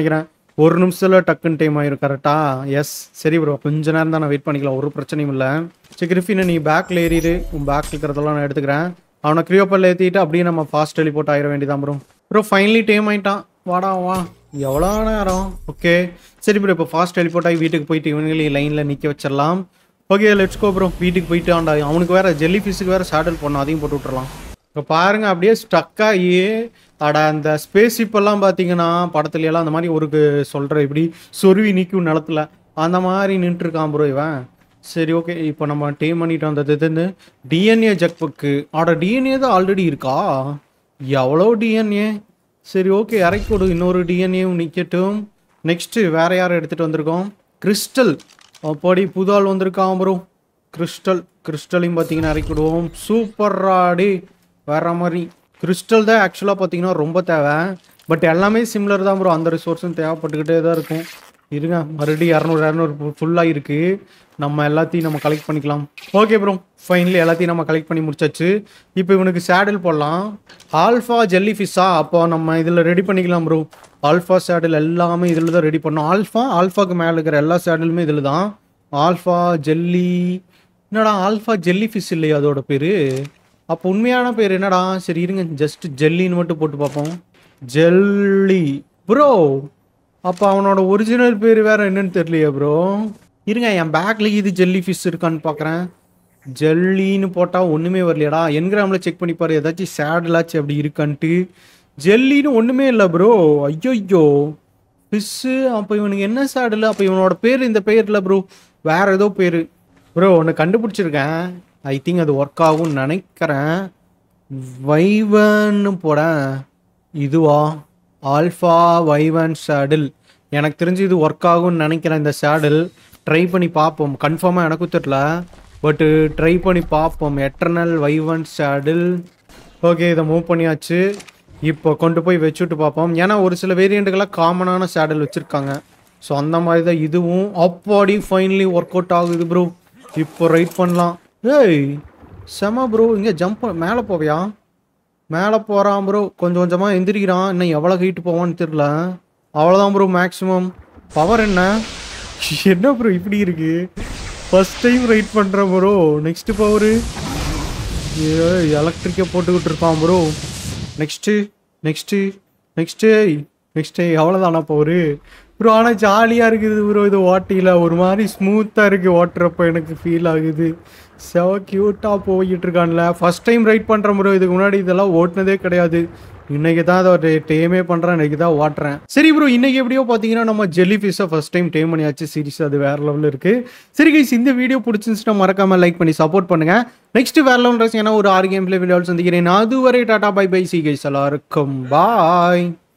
ஒரு நிமிஷத்தில் டக்குன்னு டைம் ஆயிரும் கரெக்டா எஸ் சரி ப்ரோ கொஞ்ச நேரம் தான் நான் வெயிட் பண்ணிக்கலாம் ஒரு பிரச்சனையும் இல்லை சரி கிரிஃபினை நீ பேக்கில் ஏறிடு உன் பேக் இருக்கிறதெல்லாம் நான் எடுத்துக்கிறேன் அவனை கிரியோப்பல் ஏற்றிட்டு அப்படியே நம்ம ஃபாஸ்ட் டெலிபோர்ட் ஆயிட வேண்டியதான் ப்ரோ ப்ரோ ஃபைனலி டைம் ஆயிட்டான் வாடா வா எவ்வளோ நேரம் ஓகே சரி ப்ரோ இப்போ ஃபாஸ்ட் டெலிபோர்ட் ஆகி வீட்டுக்கு போயிட்டு இவங்களையும் லைனில் நிற்க வச்சிடலாம் ஓகே லெட்ஸ் கோ ப்ரோ வீட்டுக்கு போயிட்டு ஆண்டா அவனுக்கு வேற ஜெல்லி ஃபிஷ்ஷுக்கு வேற சேடல் பண்ணணும் அதையும் போட்டு விட்டுறலாம் இப்போ பாருங்க அப்படியே ஸ்டக் ஆகி அட அந்த ஸ்பேஸ் எல்லாம் பார்த்தீங்கன்னா படத்துல எல்லாம் அந்த மாதிரி ஒரு சொல்கிற இப்படி சொருவி நிற்கும் நிலத்துல அந்த மாதிரி நின்றுருக்கான் ப்ரோ இவன் சரி ஓகே இப்போ நம்ம டீம் பண்ணிட்டு வந்தது இதுன்னு டிஎன்ஏ ஜக் புக்கு ஆட டிஎன்ஏ தான் ஆல்ரெடி இருக்கா எவ்வளோ டிஎன்ஏ சரி ஓகே இறக்கி கொடு இன்னொரு டிஎன்ஏவும் நிற்கட்டும் நெக்ஸ்ட்டு வேற யார் எடுத்துகிட்டு வந்திருக்கோம் கிறிஸ்டல் அப்படி புது ஆள் வந்திருக்கான் ப்ரோ கிறிஸ்டல் கிறிஸ்டலையும் பார்த்தீங்கன்னா இறக்கி விடுவோம் சூப்பராடி வேற மாதிரி கிறிஸ்டல் தான் ஆக்சுவலாக பார்த்தீங்கன்னா ரொம்ப தேவை பட் எல்லாமே சிமிலர் தான் ப்ரோ அந்த ரிசோர்ஸும் தேவைப்பட்டுக்கிட்டே தான் இருக்கும் இருங்க மறுபடியும் இரநூறு இரநூறு ஃபுல்லாக இருக்குது நம்ம எல்லாத்தையும் நம்ம கலெக்ட் பண்ணிக்கலாம் ஓகே ப்ரோ ஃபைனலி எல்லாத்தையும் நம்ம கலெக்ட் பண்ணி முடிச்சாச்சு இப்போ இவனுக்கு சேடில் போடலாம் ஆல்ஃபா ஜெல்லி ஃபிஷ்ஷா அப்போ நம்ம இதில் ரெடி பண்ணிக்கலாம் ப்ரோ ஆல்ஃபா சேடில் எல்லாமே இதில் தான் ரெடி பண்ணோம் ஆல்ஃபா ஆல்ஃபாக்கு மேலே இருக்கிற எல்லா சேடலுமே இதில் தான் ஆல்ஃபா ஜெல்லி என்னடா ஆல்ஃபா ஜெல்லி ஃபிஷ் இல்லையா அதோட பேர் அப்போ உண்மையான பேர் என்னடா சரி இருங்க ஜஸ்ட் ஜெல்லின்னு மட்டும் போட்டு பார்ப்போம் ஜெல்லி ப்ரோ அப்போ அவனோட ஒரிஜினல் பேர் வேற என்னன்னு தெரியலையே ப்ரோ இருங்க என் பேக்கில் இது ஜெல்லி ஃபிஷ் இருக்கான்னு பார்க்குறேன் ஜெல்லின்னு போட்டால் ஒன்றுமே வரலையாடா என்கிராமில் செக் பண்ணி பாரு ஏதாச்சும் சேடலாச்சும் அப்படி இருக்கான்ட்டு ஜெல்லின்னு ஒன்றுமே இல்லை ப்ரோ ஐயோ ஃபிஷ்ஷு அப்போ இவனுக்கு என்ன சேடல் அப்போ இவனோட பேர் இந்த பேர் இல்லை ப்ரோ வேற ஏதோ பேர் ப்ரோ ஒன்று கண்டுபிடிச்சிருக்கேன் ஐ திங்க் அது ஒர்க் ஆகும்னு நினைக்கிறேன் வைவன்னு போடேன் இதுவா ஆல்ஃபா வைவன் சேடில் எனக்கு தெரிஞ்சு இது ஒர்க் ஆகும்னு நினைக்கிறேன் இந்த சேடில் ட்ரை பண்ணி பார்ப்போம் கன்ஃபார்மாக எனக்கும் தெரியல பட்டு ட்ரை பண்ணி பார்ப்போம் எட்டர்னல் வைவன் சேடில் ஓகே இதை மூவ் பண்ணியாச்சு இப்போ கொண்டு போய் வச்சுட்டு பார்ப்போம் ஏன்னா ஒரு சில வேரியண்ட்டுகளாக காமனான சேடல் வச்சுருக்காங்க ஸோ அந்த மாதிரி தான் இதுவும் அப்பாடி ஃபைனலி ஒர்க் அவுட் ஆகுது ப்ரோ இப்போ ரைட் பண்ணலாம் ஏய் செம ப்ரோ இங்கே ஜம்ப் மேலே போவியா மேலே போகிறான் ப்ரோ கொஞ்சம் கொஞ்சமாக எந்திரிக்கிறான் இன்னும் எவ்வளோ ஹைட்டு போவான்னு தெரில அவ்வளோதான் ப்ரோ மேக்ஸிமம் பவர் என்ன என்ன ப்ரோ இப்படி இருக்கு ஃபர்ஸ்ட் டைம் ரைட் பண்ணுறேன் ப்ரோ நெக்ஸ்ட் பவரு எலக்ட்ரிக்கை போட்டுக்கிட்டு இருப்பான் bro next next next next எவ்வளோதானா பவரு ப்ரோ ஆனால் ஜாலியாக இருக்குது ப்ரோ இது ஓட்டியில் ஒரு மாதிரி ஸ்மூத்தாக இருக்குது ஓட்டுறப்ப எனக்கு ஃபீல் ஆகுது செவ க்யூட்டாக போய்கிட்டு இருக்கான்ல ஃபர்ஸ்ட் டைம் ரைட் பண்ணுறேன் ப்ரோ இதுக்கு முன்னாடி இதெல்லாம் ஓட்டினதே கிடையாது இன்னைக்கு தான் அதை டேமே பண்ணுறேன் இன்னைக்கு தான் ஓட்டுறேன் சரி ப்ரோ இன்னைக்கு எப்படியோ பார்த்தீங்கன்னா நம்ம ஜெல்லி ஃபிஷ்ஷை ஃபர்ஸ்ட் டைம் டேம் பண்ணியாச்சு சீரிஸ் அது வேற லெவலில் இருக்குது சரி கைஸ் இந்த வீடியோ பிடிச்சிருந்துச்சுன்னா மறக்காம லைக் பண்ணி சப்போர்ட் பண்ணுங்க நெக்ஸ்ட் வேற லெவல் ஏன்னா ஒரு ஆறு கேம் பிளே வீடியோவில் சந்திக்கிறேன் அதுவரை tata bye bye see guys எல்லாருக்கும் பாய்